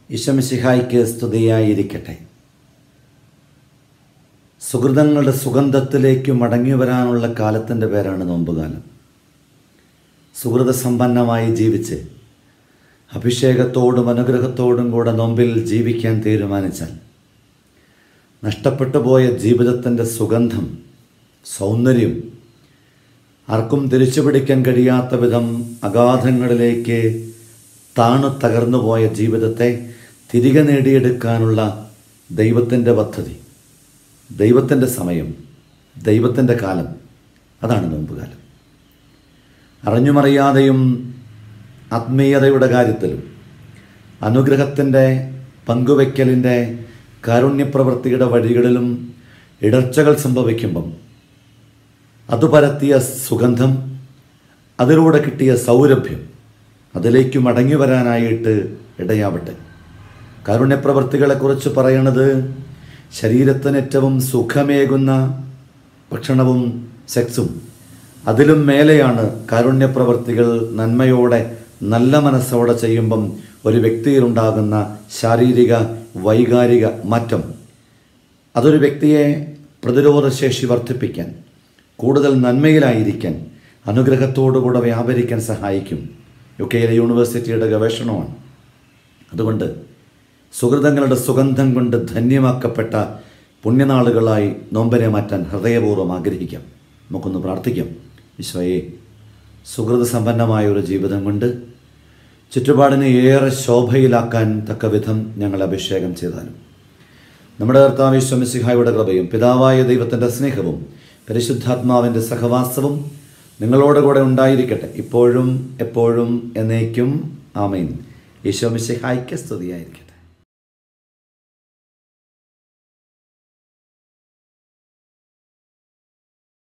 ഈശമിശിഹായ്ക്ക് സ്തുതിയായിരിക്കട്ടെ സുഹൃതങ്ങളുടെ സുഗന്ധത്തിലേക്ക് മടങ്ങി വരാനുള്ള കാലത്തിൻ്റെ പേരാണ് നോമ്പുകാലം സുഹൃത സമ്പന്നമായി ജീവിച്ച് അഭിഷേകത്തോടും അനുഗ്രഹത്തോടും കൂടെ നോമ്പിൽ ജീവിക്കാൻ തീരുമാനിച്ചാൽ നഷ്ടപ്പെട്ടു പോയ ജീവിതത്തിൻ്റെ സുഗന്ധം സൗന്ദര്യം ആർക്കും തിരിച്ചു പിടിക്കാൻ കഴിയാത്ത വിധം അഗാധങ്ങളിലേക്ക് താണു തകർന്നു പോയ ജീവിതത്തെ തിരികെ നേടിയെടുക്കാനുള്ള ദൈവത്തിൻ്റെ പദ്ധതി ദൈവത്തിൻ്റെ സമയം ദൈവത്തിൻ്റെ കാലം അതാണ് നോമ്പുകാലം അറിഞ്ഞുമറിയാതെയും ആത്മീയതയുടെ കാര്യത്തിലും അനുഗ്രഹത്തിൻ്റെ പങ്കുവയ്ക്കലിൻ്റെ കാരുണ്യപ്രവൃത്തിയുടെ വഴികളിലും ഇടർച്ചകൾ സംഭവിക്കുമ്പം അത് പരത്തിയ സുഗന്ധം അതിലൂടെ കിട്ടിയ സൗരഭ്യം അതിലേക്ക് മടങ്ങി വരാനായിട്ട് ഇടയാവട്ടെ കാരുണ്യപ്രവൃത്തികളെക്കുറിച്ച് പറയണത് ശരീരത്തിന് ഏറ്റവും സുഖമേകുന്ന ഭക്ഷണവും സെക്സും അതിലും മേലെയാണ് കാരുണ്യപ്രവൃത്തികൾ നന്മയോടെ നല്ല മനസ്സോടെ ചെയ്യുമ്പം ഒരു വ്യക്തിയിലുണ്ടാകുന്ന ശാരീരിക വൈകാരിക മാറ്റം അതൊരു വ്യക്തിയെ പ്രതിരോധശേഷി വർദ്ധിപ്പിക്കാൻ കൂടുതൽ നന്മയിലായിരിക്കാൻ അനുഗ്രഹത്തോടുകൂടെ വ്യാപരിക്കാൻ സഹായിക്കും യു കെയിലെ യൂണിവേഴ്സിറ്റിയുടെ ഗവേഷണമാണ് അതുകൊണ്ട് സുഹൃതങ്ങളുടെ സുഗന്ധം കൊണ്ട് ധന്യമാക്കപ്പെട്ട പുണ്യനാളുകളായി നോമ്പനെ മാറ്റാൻ ഹൃദയപൂർവ്വം ആഗ്രഹിക്കാം നമുക്കൊന്ന് പ്രാർത്ഥിക്കാം ഈശോയെ സുഹൃത സമ്പന്നമായ ഒരു ജീവിതം കൊണ്ട് ചുറ്റുപാടിനെ ഏറെ ശോഭയിലാക്കാൻ തക്ക വിധം ഞങ്ങൾ അഭിഷേകം ചെയ്താലും നമ്മുടെ കർത്താവ് ഈശ്വമിസിഹായുടെ കൃപയും പിതാവായ ദൈവത്തിൻ്റെ സ്നേഹവും പരിശുദ്ധാത്മാവിൻ്റെ സഹവാസവും നിങ്ങളോട് കൂടെ ഉണ്ടായിരിക്കട്ടെ ഇപ്പോഴും എപ്പോഴും എന്നേക്കും ആമേൻ ഈശോമിസിഹായ്ക്ക് സ്തുതിയായിരിക്കും